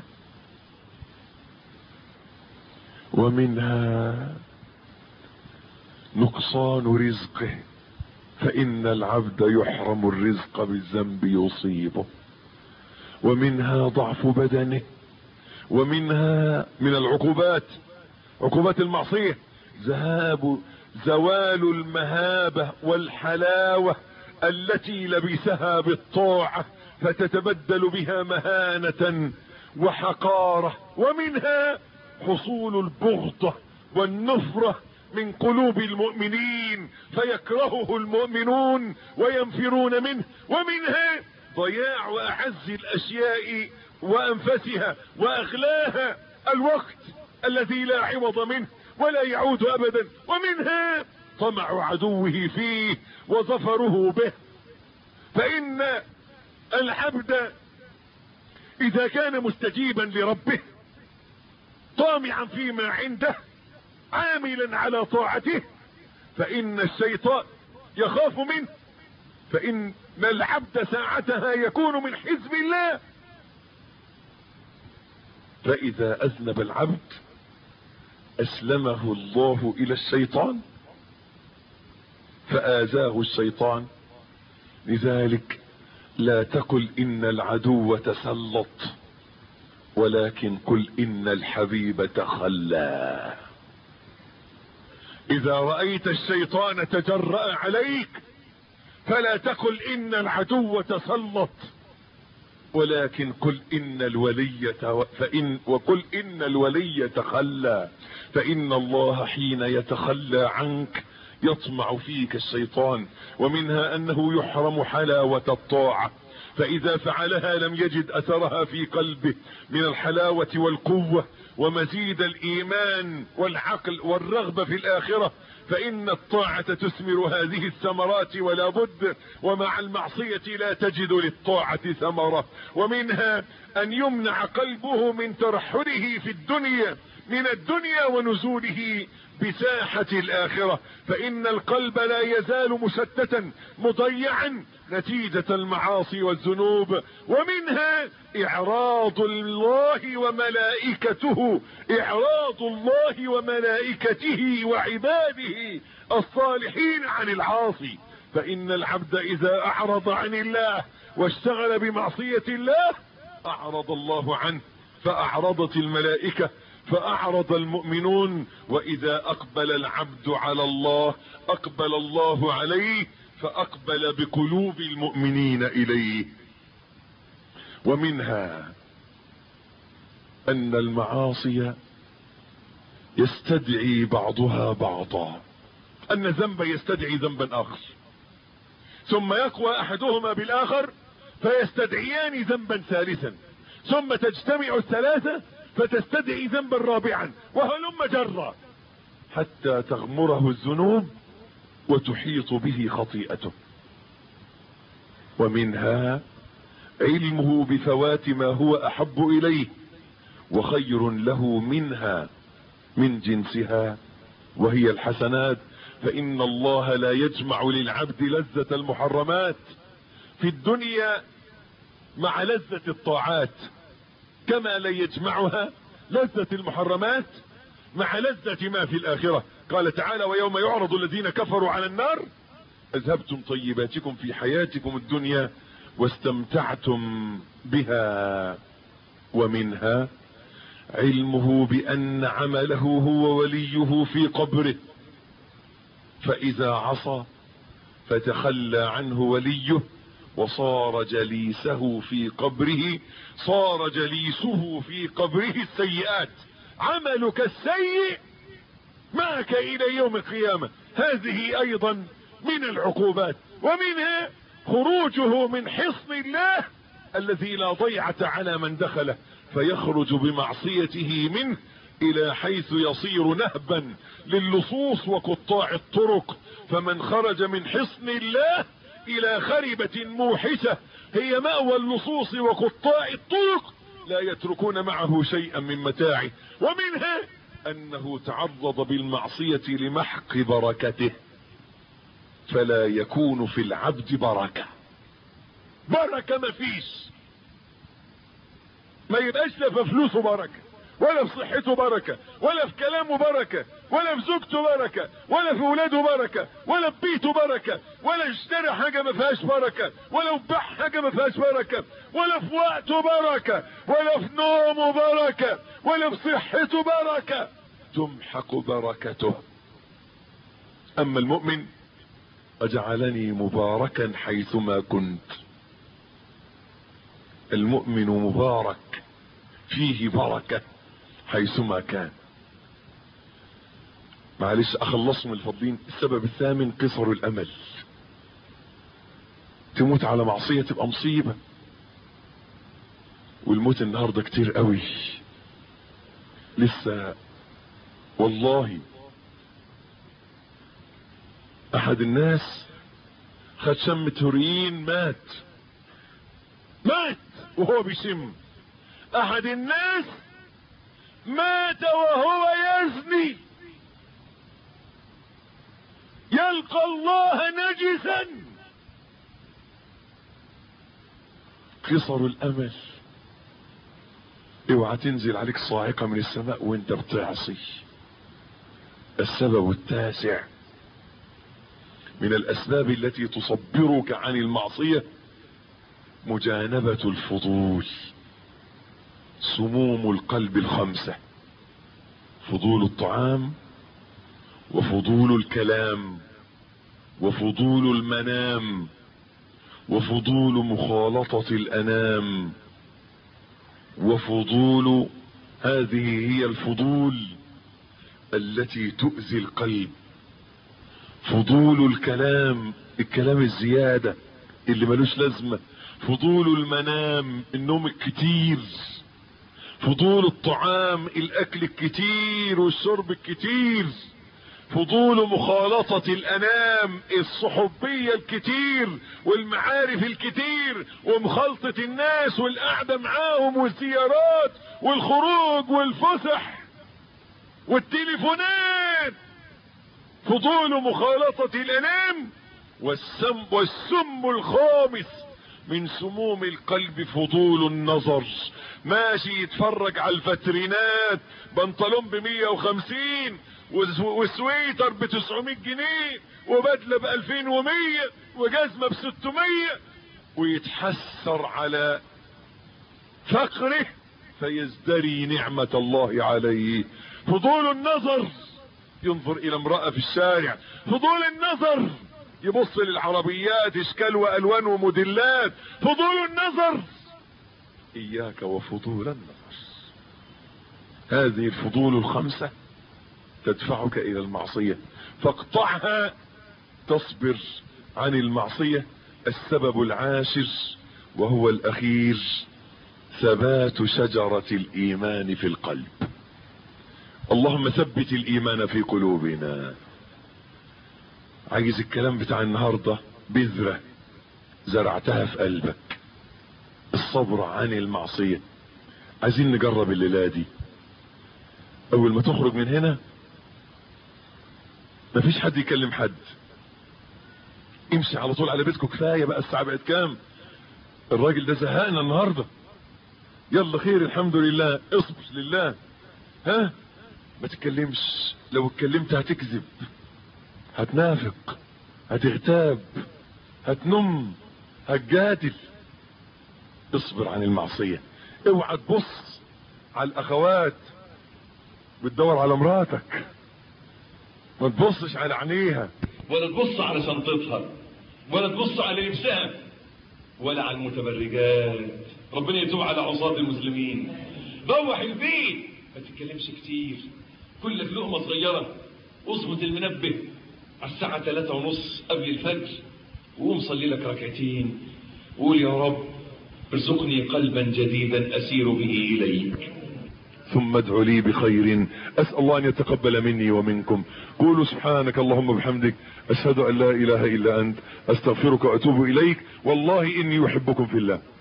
ومنها نقصان رزقه فإن العبد يحرم الرزق بالذنب يصيبه ومنها ضعف بدنه ومنها من العقوبات عقوبات المعصية ذهاب زوال المهابة والحلاوة التي لبسها بالطاعة فتتبدل بها مهانة وحقارة ومنها حصول البغضة والنفرة من قلوب المؤمنين فيكرهه المؤمنون وينفرون منه ومنها ضياع اعز الاشياء وانفسها واغلاها الوقت الذي لا عوض منه ولا يعود ابدا ومنها طمع عدوه فيه وظفره به فان العبد اذا كان مستجيبا لربه طامعا فيما عنده عاملا على طاعته فان الشيطان يخاف منه فان العبد ساعتها يكون من حزب الله فاذا اذنب العبد اسلمه الله الى الشيطان فآزاه الشيطان لذلك لا تقل ان العدو تسلط ولكن قل ان الحبيب تخلى اذا رأيت الشيطان تجرأ عليك فلا تقل ان العدو تسلط ولكن قل ان الولي فإن وقل ان الولي تخلى فان الله حين يتخلى عنك يطمع فيك الشيطان ومنها انه يحرم حلاوة الطاعة فاذا فعلها لم يجد اثرها في قلبه من الحلاوة والقوة ومزيد الايمان والعقل والرغبة في الاخرة فان الطاعة تثمر هذه الثمرات ولا بد ومع المعصية لا تجد للطاعة ثمرة ومنها ان يمنع قلبه من ترحله في الدنيا من الدنيا ونزوله بساحة الاخرة فان القلب لا يزال مشتتا مضيعا نتيجة المعاصي والذنوب ومنها اعراض الله وملائكته اعراض الله وملائكته وعباده الصالحين عن العاصي فان العبد اذا اعرض عن الله واشتغل بمعصية الله اعرض الله عنه فاعرضت الملائكة فاعرض المؤمنون واذا اقبل العبد على الله اقبل الله عليه فاقبل بقلوب المؤمنين اليه ومنها ان المعاصي يستدعي بعضها بعضا ان ذنب يستدعي ذنبا اخر ثم يقوى احدهما بالاخر فيستدعيان ذنبا ثالثا ثم تجتمع الثلاثة فتستدعي ذنبا رابعا وهلم جرا حتى تغمره الذنوب وتحيط به خطيئته ومنها علمه بفوات ما هو احب اليه وخير له منها من جنسها وهي الحسنات فان الله لا يجمع للعبد لذة المحرمات في الدنيا مع لذة الطاعات كما لا يجمعها لذة المحرمات مع لذة ما في الاخرة قال تعالى ويوم يعرض الذين كفروا على النار اذهبتم طيباتكم في حياتكم الدنيا واستمتعتم بها ومنها علمه بان عمله هو وليه في قبره فاذا عصى فتخلى عنه وليه وصار جليسه في قبره صار جليسه في قبره السيئات عملك السيء معك الى يوم القيامة هذه ايضا من العقوبات ومنها خروجه من حصن الله الذي لا ضيعة على من دخله فيخرج بمعصيته منه الى حيث يصير نهبا للصوص وقطاع الطرق فمن خرج من حصن الله الى خربة موحشة هي مأوى اللصوص وقطاع الطرق لا يتركون معه شيئا من متاعه ومنها انه تعرض بالمعصية لمحق بركته فلا يكون في العبد بركة بركة ما فيش ما يبقاش لا في فلوسه بركة ولا في صحته بركة ولا في كلامه بركة ولا في زوجته بركة ولا في ولاده بركة ولا في بيته بركة ولا اشترى حاجة ما فيهاش بركة ولا باع حاجة ما فيهاش بركة ولا في وقته بركة ولا في نومه بركة ولا في صحته بركة تمحق بركته اما المؤمن اجعلني مباركا حيثما كنت المؤمن مبارك فيه بركة حيثما كان معلش اخلصهم الفضلين السبب الثامن قصر الامل تموت على معصية تبقى مصيبة والموت النهاردة كتير قوي لسه والله احد الناس خد شم هوريين مات مات وهو بيشم احد الناس مات وهو يزني يلقى الله نجسا قصر الامل اوعى تنزل عليك صاعقة من السماء وانت بتعصي السبب التاسع من الاسباب التي تصبرك عن المعصية مجانبة الفضول سموم القلب الخمسة فضول الطعام وفضول الكلام وفضول المنام وفضول مخالطة الانام وفضول هذه هي الفضول التي تؤذي القلب فضول الكلام الكلام الزيادة اللي ملوش لازمة فضول المنام النوم الكتير فضول الطعام الاكل الكتير والشرب الكتير فضول مخالطة الانام الصحوبية الكتير والمعارف الكتير ومخالطة الناس والقعدة معاهم والزيارات والخروج والفسح والتليفونات فضول مخالطة الانام والسم والسم الخامس من سموم القلب فضول النظر ماشي يتفرج على الفترينات بنطلون ب 150 وسويتر ب 900 جنيه وبدله ب 2100 وجزمه ب 600 ويتحسر على فقره فيزدري نعمة الله عليه فضول النظر ينظر الى امرأة في الشارع فضول النظر يبص للعربيات اشكال والوان وموديلات فضول النظر اياك وفضول النظر هذه الفضول الخمسة تدفعك الى المعصية فاقطعها تصبر عن المعصية السبب العاشر وهو الاخير ثبات شجرة الايمان في القلب اللهم ثبت الايمان في قلوبنا عايز الكلام بتاع النهاردة بذرة زرعتها في قلبك الصبر عن المعصية عايزين نجرب الليلة دي اول ما تخرج من هنا مفيش حد يكلم حد امشي على طول على بيتكم كفاية بقى الساعة بقت كام الراجل ده زهقنا النهاردة يلا خير الحمد لله اصبر لله ها ما تتكلمش لو اتكلمت هتكذب هتنافق هتغتاب هتنم هتجادل اصبر عن المعصية اوعى تبص على الاخوات بتدور على مراتك ما تبصش على عينيها ولا تبص على شنطتها ولا تبص على لبسها ولا على المتبرجات ربنا يتوب على عصاة المسلمين روح البيت ما تتكلمش كتير كلك لقمة صغيرة اظبط المنبه على الساعة ثلاثة ونص قبل الفجر وقوم صلي لك ركعتين وقول يا رب ارزقني قلبا جديدا اسير به اليك ثم ادعو لي بخير اسأل الله ان يتقبل مني ومنكم قولوا سبحانك اللهم وبحمدك اشهد ان لا اله الا انت استغفرك واتوب اليك والله اني احبكم في الله